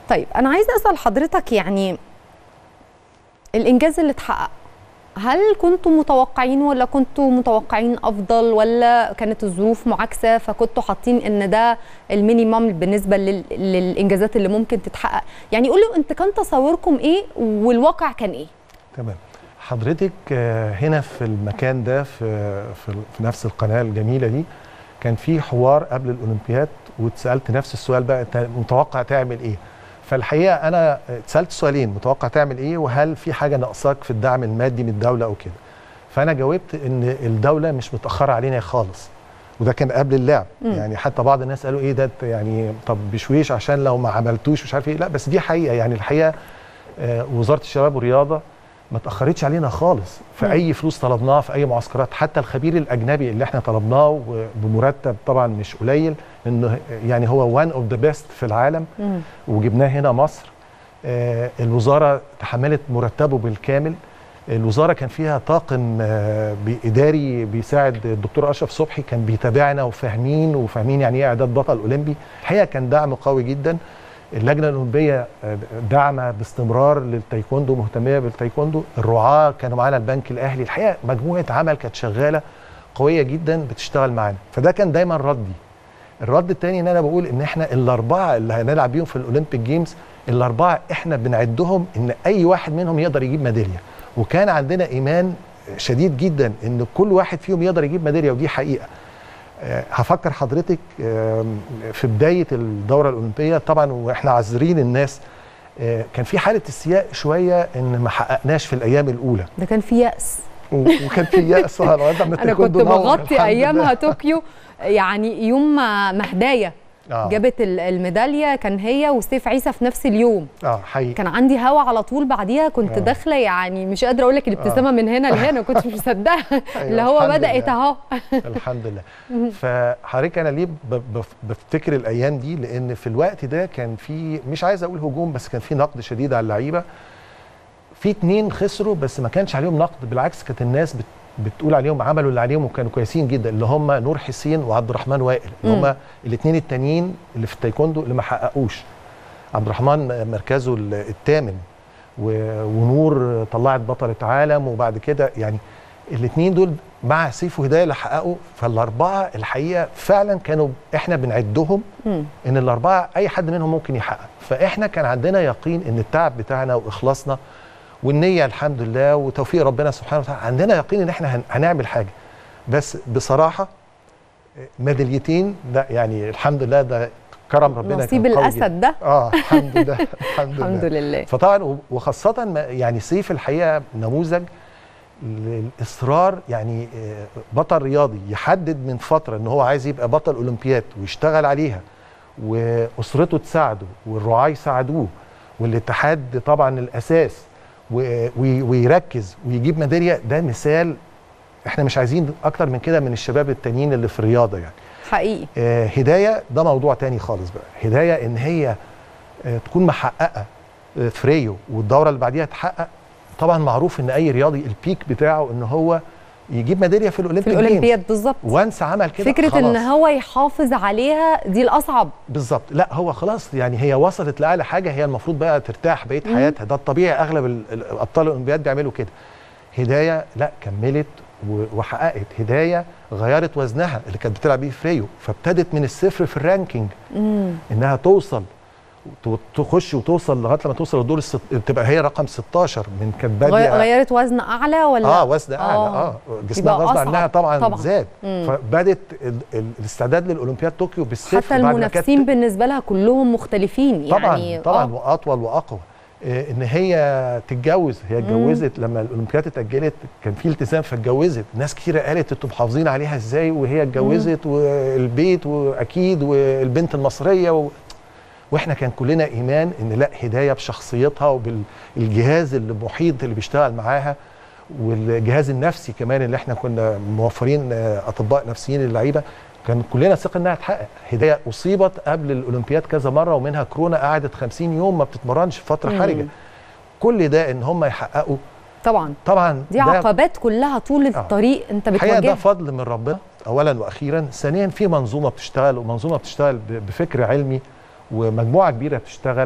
طيب انا عايزه اسال حضرتك يعني الانجاز اللي اتحقق هل كنتوا متوقعين ولا كنتوا متوقعين افضل ولا كانت الظروف معاكسه فكنتوا حاطين ان ده المينيمم بالنسبه لل... للانجازات اللي ممكن تتحقق يعني قولوا انت كان تصوركم ايه والواقع كان ايه تمام حضرتك هنا في المكان ده في في, في نفس القناه الجميله دي كان في حوار قبل الاولمبياد واتسالت نفس السؤال بقى انت متوقع تعمل ايه فالحقيقه انا اتسالت سؤالين متوقع تعمل ايه وهل في حاجه ناقصاك في الدعم المادي من الدوله او كده فانا جاوبت ان الدوله مش متاخره علينا خالص وده كان قبل اللعب م. يعني حتى بعض الناس قالوا ايه ده يعني طب بشويش عشان لو ما عملتوش مش عارف ايه لا بس دي حقيقه يعني الحقيقه آه وزاره الشباب والرياضه ما تاخرتش علينا خالص في م. اي فلوس طلبناها في اي معسكرات حتى الخبير الاجنبي اللي احنا طلبناه بمرتب طبعا مش قليل انه يعني هو وان اوف ذا بيست في العالم م. وجبناه هنا مصر آه الوزاره تحملت مرتبه بالكامل الوزاره كان فيها طاقم آه اداري بيساعد الدكتور اشرف صبحي كان بيتابعنا وفاهمين وفاهمين يعني ايه اعداد بطل اولمبي الحقيقه كان دعم قوي جدا اللجنه الاولمبيه داعمه باستمرار للتايكوندو مهتميه بالتايكوندو الرعاه كانوا معانا البنك الاهلي الحقيقه مجموعه عمل كانت شغاله قويه جدا بتشتغل معانا فده كان دايما ردي الرد الثاني ان انا بقول ان احنا الاربعه اللي هنلعب بيهم في الاولمبيك جيمز الاربعه احنا بنعدهم ان اي واحد منهم يقدر يجيب ميداليه وكان عندنا ايمان شديد جدا ان كل واحد فيهم يقدر يجيب ميداليه ودي حقيقه هفكر حضرتك في بدايه الدوره الاولمبيه طبعا واحنا عذرين الناس كان في حاله استياء شويه ان ما حققناش في الايام الاولى ده كان في ياس وكان في ياس انا كنت بغطي ايامها طوكيو يعني يوم ما هدايه آه. جابت الميداليه كان هي وسيف عيسى في نفس اليوم اه حقيقي كان عندي هوا على طول بعديها كنت آه. داخله يعني مش قادره اقول لك الابتسامه آه. من هنا لهنا كنت مش مصدقه أيوة اللي هو بدات اهو الحمد لله فحضرتك انا ليه بفتكر الايام دي لان في الوقت ده كان في مش عايز اقول هجوم بس كان في نقد شديد على اللعيبه في اتنين خسروا بس ما كانش عليهم نقد بالعكس كانت الناس بت بتقول عليهم عملوا اللي عليهم وكانوا كويسين جدا اللي هم نور حسين وعبد الرحمن وائل اللي هم الاثنين التانيين اللي في التايكوندو اللي ما حققوش عبد الرحمن مركزه الثامن ونور طلعت بطله عالم وبعد كده يعني الاثنين دول مع سيف وهدايه اللي حققوا فالاربعه الحقيقه فعلا كانوا احنا بنعدهم م. ان الاربعه اي حد منهم ممكن يحقق فاحنا كان عندنا يقين ان التعب بتاعنا واخلاصنا والنيه الحمد لله وتوفيق ربنا سبحانه وتعالى عندنا يقين ان احنا هنعمل حاجه بس بصراحه ميداليتين لا يعني الحمد لله ده كرم ربنا نصيب الاسد ده اه الحمد لله الحمد لله الحمد لله فطبعا وخاصه يعني سيف الحقيقه نموذج الاصرار يعني بطل رياضي يحدد من فتره ان هو عايز يبقى بطل اولمبياد ويشتغل عليها واسرته تساعده والرعاه يساعدوه والاتحاد طبعا الاساس ويركز ويجيب ميداليه ده مثال احنا مش عايزين اكتر من كده من الشباب التانيين اللي في الرياضه يعني حقيقي آه هدايه ده موضوع تاني خالص بقى هدايه ان هي آه تكون محققه آه في ريو والدوره اللي بعديها تحقق طبعا معروف ان اي رياضي البيك بتاعه ان هو يجيب ميداليه في الاولمبياد في الاولمبياد بالظبط وانس عمل كده فكره خلاص. ان هو يحافظ عليها دي الاصعب بالظبط لا هو خلاص يعني هي وصلت لاعلى حاجه هي المفروض بقى ترتاح بقيه حياتها ده الطبيعي اغلب ابطال الاولمبياد بيعملوا كده هدايه لا كملت وحققت هدايه غيرت وزنها اللي كانت بتلعب بيه في ريو فابتدت من الصفر في الرانكينج مم. انها توصل تخش وتوصل لغايه لما توصل للدور الست... تبقى هي رقم 16 من كانت باديه غيرت وزن اعلى ولا اه وزن اعلى اه, آه. جسمها غصب عنها طبعا, طبعا. زاد فبدت ال... ال... الاستعداد للاولمبياد طوكيو بالصفر حتى المنافسين كانت... بالنسبه لها كلهم مختلفين طبعا يعني طبعا آه. واطول واقوى إيه ان هي تتجوز هي اتجوزت لما الاولمبياد اتاجلت كان في التزام فاتجوزت ناس كتيره قالت انتوا محافظين عليها ازاي وهي اتجوزت والبيت واكيد والبنت المصريه و... واحنا كان كلنا ايمان ان لا هدايه بشخصيتها وبالجهاز اللي محيط اللي بيشتغل معاها والجهاز النفسي كمان اللي احنا كنا موفرين اطباء نفسيين للعيبه كان كلنا ثقه انها تحقق هدايه اصيبت قبل الاولمبياد كذا مره ومنها كورونا قعدت 50 يوم ما بتتمرنش في فتره حرجه كل ده ان هم يحققوا طبعا طبعا دي عقبات كلها طول الطريق انت بتواجهها ده فضل من ربنا اولا واخيرا ثانيا في منظومه بتشتغل ومنظومه بتشتغل بفكر علمي ومجموعه كبيره بتشتغل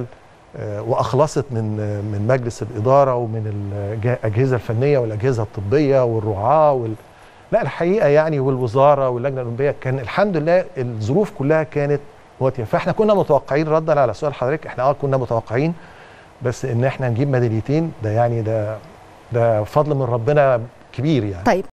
آه، واخلصت من آه، من مجلس الاداره ومن الاجهزه الفنيه والاجهزه الطبيه والرعاه وال... لا الحقيقه يعني والوزاره واللجنه الاولمبيه كان الحمد لله الظروف كلها كانت مواتيه فاحنا كنا متوقعين ردا على سؤال حضرتك احنا اه كنا متوقعين بس ان احنا نجيب ميداليتين ده يعني ده ده فضل من ربنا كبير يعني طيب